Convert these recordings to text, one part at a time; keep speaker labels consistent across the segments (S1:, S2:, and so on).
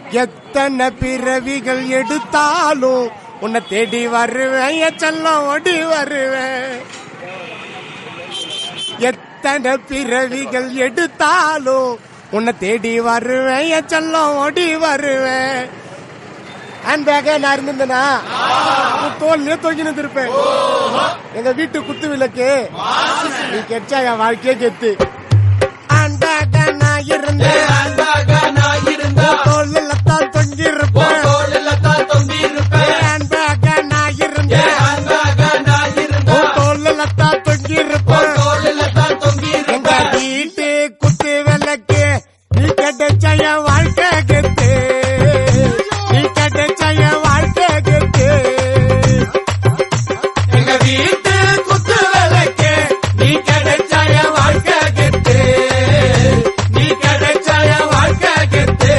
S1: எத்தனை பிறவிகள் எடுத்தாலும் உன்னை தேடி வருவேன் என் செல்லம் ஓடி வருவேன் எத்தனை பிறவிகள் எடுத்தாலும் உன்னை தேடி வருவேன் என் செல்லம் ஓடி வருவேன் ஹேண்ட் பேக்கா நான் இருந்திருந்தேனா உன் தோல்லையே தொங்கி நின்றுருப்பேன் எங்க வீட்டு குத்து விளக்கு நீ கெச்சா என் வாழ்க்கையே கெத்து ஹேண்ட் பேக்கா நான் இருந்தேன் உன் தோல்ல தான் தொங்கி இருப்பேன் ஹேண்ட் பேக்கா நான் இருந்தேன் உன் தோல்ல தான் தொங்கி இருப்பேன் எங்க வீட்டு குத்து விளக்கு நீ கிடைச்ச என் வாழ்க்கை கெத்து நீ கிடைச்ச என் வாழ்க்கை கெத்து
S2: எங்க வீட்டு குத்து விளக்கு நீ கிடைச்ச என் வாழ்க்கை கெத்து நீ கிடைச்ச என் வாழ்க்கை கெத்து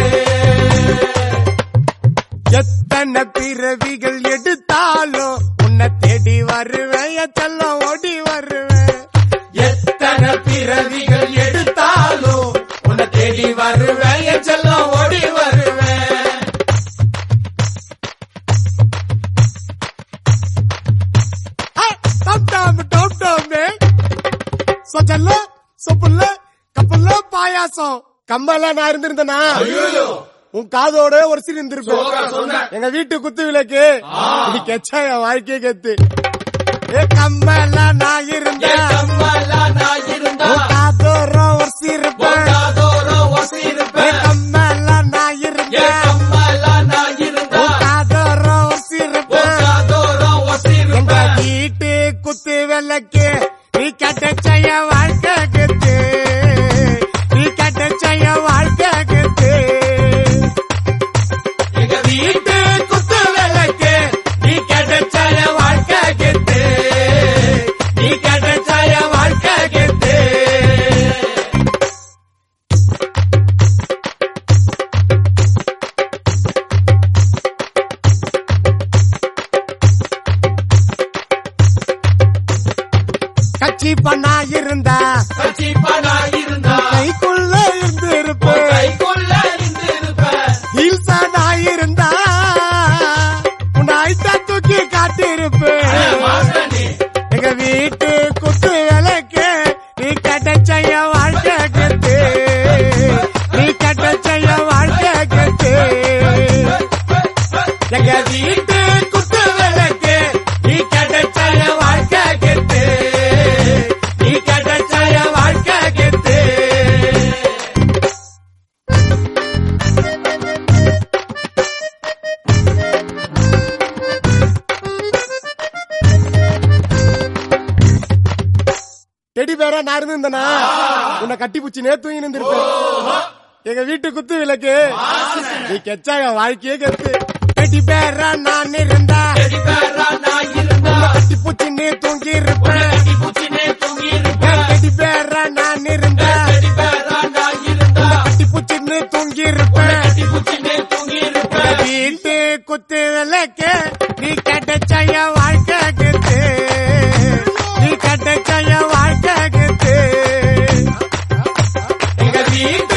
S1: எத்தனை பிறவிகள் எடுத்தாலும் உன்னை தேடி வருவேன் என் செல்லம் ஓடி வருவேன்
S2: எத்தனை பிறவிகள் எடுத்தாலும் உன்னை தேடி வருவேன் என் செல்லம் ஓடி வருவேன்
S1: ஆ, டம் டம் டம் டம்னு. சொச்சல்ல சொப்புல்ல கப்பல்ல பாயாசம் கம்பெல்லாம் நான் இருந்திருந்தேனா உன் காதோட ஒரு சீர் இருந்திருப்பேன் எங்க வீட்டு குத்து விளக்கு இது கெச்சா என் வாழ்க்கையே கெத்து ஏ கம்பெல்லாம் நான் இருந்தேன்
S2: கம்மலா நான் இருந்தா
S1: உன் காதோர ஒரு சீருப்பேன்
S2: பொங்காதோரம்
S1: ஏ
S2: ஒசிருப்பேன்
S1: கம்பெல்லாம் நான்
S2: ஏ
S1: இருந்தேன்
S2: கம்மலா நான் இருந்தா
S1: உன் காதோர ஒரு சீருப்பேன்
S2: பொங்காதோரம்
S1: எங்க
S2: ஒசிருப்பேன்
S1: வீட்டு குத்து விளக்கு நீ கட்டச்சைய வாழ்க்கை கெத்து நீ கட்டச்சைய வாழ்க்கை கெத்து
S2: எங்க வீட்டு குத்து விளக்கு நீ கிடைச்ச என் வாழ்க்கை கெத்து நீ கிடைச்ச என் வாழ்க்கை கெத்து
S1: கட்சி பண்ணா இருந்தா
S2: கட்சிப்பனா இருந்தா
S1: கைக்குள்ள இருந்து
S2: உன்
S1: இருப்பேன்
S2: கைக்குள்ள இருந்து இருப்பேன்
S1: ஹீல்ஸா நான் இருந்தா உன்னை ஐட்டா தூக்கி காட்டி இருப்பேன்
S2: மாஸ்டனி
S1: எங்க வீட்டு குத்து விளக்கு நீ கட்டச்சைய வாழ்க்கை கெத்து நீ கட்டச்சைய வாழ்க்கை கெத்து
S2: எங்க வீட்டு குத்து விளக்கு நீ கிடைச்ச என் வாழ்க்கை கெத்து நீ கிடைச்ச என் வாழ்க்கை கெத்து
S1: டெடி பேரா நான் இருந்திருந்தேனா உன்னை கட்டி பூச்சி நேத்து தூங்கி நின்றுருப்பேன் எங்க வீட்டு குத்து விளக்கு நீ கெச்சா என் வாழ்க்கையே கெத்து டெடி பேரா நான் இருந்தா
S2: செடிப்பேரா நான் இருந்தா
S1: உன்னை கட்டி பூச்சி நீ தூங்கி இருப்பேன்
S2: கட்டி பூச்சினே தூங்கி இருப்பேன்
S1: டெடி பேரா நான் இருந்தா
S2: செடிப்பேரா நான் இருந்தா
S1: கட்டி பூச்சி நீ தூங்கி இருப்பேன்
S2: கட்டி பூச்சினே தூங்கி இருப்பேன்
S1: வீட்டு குத்து விளக்கு நீ கட்டச்சைய வாழ்க்கை கெத்து நீ கட்டச்சைய வாழ்க்கை கெத்து
S2: எங்க வீட்டு